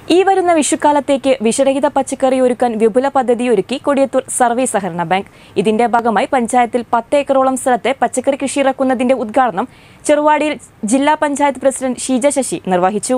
ഈ വരുന്ന വിഷുക്കാലത്തേക്ക് വിഷരഹിത പച്ചക്കറി ഒരുക്കാൻ വിപുല പദ്ധതി ഒരുക്കി കൊടിയത്തൂർ സർവീസ് സഹകരണ ബാങ്ക് ഇതിന്റെ ഭാഗമായി പഞ്ചായത്തിൽ പത്ത് ഏക്കറോളം സ്ഥലത്ത് പച്ചക്കറി കൃഷി ഇറക്കുന്നതിന്റെ ഉദ്ഘാടനം ചെറുവാടിയിൽ ജില്ലാ പഞ്ചായത്ത് പ്രസിഡന്റ് ഷീജ ശശി നിർവഹിച്ചു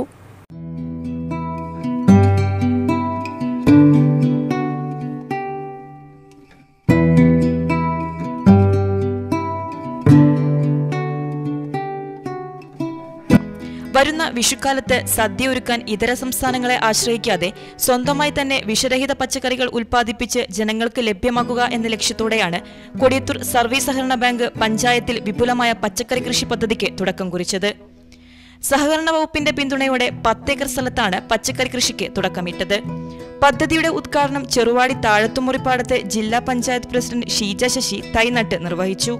വരുന്ന വിഷുക്കാലത്ത് സദ്യ ഒരുക്കാൻ ഇതര സംസ്ഥാനങ്ങളെ ആശ്രയിക്കാതെ സ്വന്തമായി തന്നെ വിഷരഹിത പച്ചക്കറികൾ ഉൽപ്പാദിപ്പിച്ച് ജനങ്ങൾക്ക് ലഭ്യമാക്കുക എന്ന ലക്ഷ്യത്തോടെയാണ് കൊടിയത്തൂർ സർവീസ് സഹകരണ ബാങ്ക് പഞ്ചായത്തിൽ വിപുലമായ പച്ചക്കറി കൃഷി പദ്ധതിക്ക് തുടക്കം കുറിച്ചത് സഹകരണ വകുപ്പിന്റെ പിന്തുണയോടെ പത്തേക്കർ സ്ഥലത്താണ് പച്ചക്കറി കൃഷിക്ക് തുടക്കമിട്ടത് പദ്ധതിയുടെ ഉദ്ഘാടനം ചെറുവാടി താഴത്തുമുറിപ്പാടത്ത് ജില്ലാ പഞ്ചായത്ത് പ്രസിഡന്റ് ഷീജ ശശി തൈനട്ട് നിർവഹിച്ചു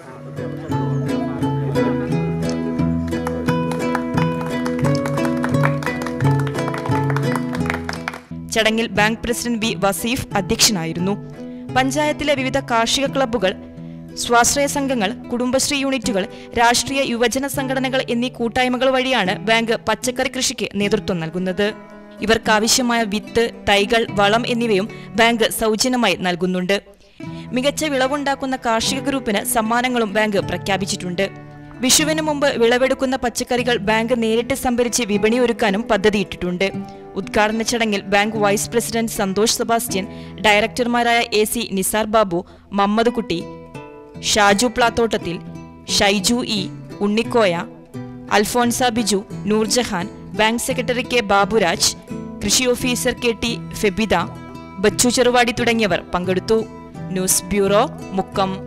ചടങ്ങിൽ ബാങ്ക് പ്രസിഡന്റ് വി വസീഫ് അധ്യക്ഷനായിരുന്നു പഞ്ചായത്തിലെ വിവിധ കാർഷിക ക്ലബ്ബുകൾ സ്വാശ്രയ സംഘങ്ങൾ കുടുംബശ്രീ യൂണിറ്റുകൾ രാഷ്ട്രീയ യുവജന സംഘടനകൾ എന്നീ കൂട്ടായ്മകൾ വഴിയാണ് ബാങ്ക് പച്ചക്കറി കൃഷിക്ക് നേതൃത്വം നൽകുന്നത് ഇവർക്കാവശ്യമായ വിത്ത് തൈകൾ വളം എന്നിവയും ബാങ്ക് സൗജന്യമായി നൽകുന്നുണ്ട് മികച്ച വിളവുണ്ടാക്കുന്ന കാർഷിക ഗ്രൂപ്പിന് സമ്മാനങ്ങളും ബാങ്ക് പ്രഖ്യാപിച്ചിട്ടുണ്ട് വിഷുവിന് മുമ്പ് വിളവെടുക്കുന്ന പച്ചക്കറികൾ ബാങ്ക് നേരിട്ട് സംഭരിച്ച് വിപണിയൊരുക്കാനും പദ്ധതിയിട്ടിട്ടുണ്ട് ഉദ്ഘാടന ചടങ്ങിൽ bank vice president Santhosh Sebastian ഡയറക്ടർമാരായ എ സി നിസാർ ബാബു മമ്മദ് കുട്ടി ഷാജു പ്ലാത്തോട്ടത്തിൽ Shaiju E Unnikoya Alphonsa Biju Noorjahan bank secretary K Baburaj കൃഷി officer K T Febitha Bachu Cheruvadi തുടങ്ങിയവർ പങ്കെടുത്തു ന്യൂസ് ബ്യൂറോ മുക്കം